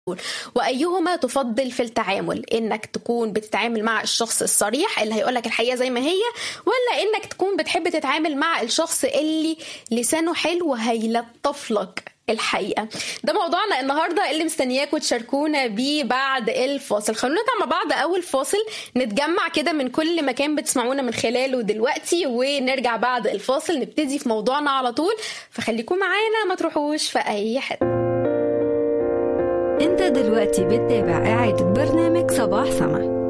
وايهما تفضل في التعامل انك تكون بتتعامل مع الشخص الصريح اللي هيقولك الحقيقه زي ما هي ولا انك تكون بتحب تتعامل مع الشخص اللي لسانه حلو وهيلطف لك الحقيقه ده موضوعنا النهارده اللي مستنياكم تشاركونا بيه بعد الفاصل خلونا نطلع مع بعض اول فاصل نتجمع كده من كل مكان بتسمعونا من خلاله دلوقتي ونرجع بعد الفاصل نبتدي في موضوعنا على طول فخليكم معانا ما تروحوش في اي حته انت دلوقتي بتتابع إعادة برنامج صباح سما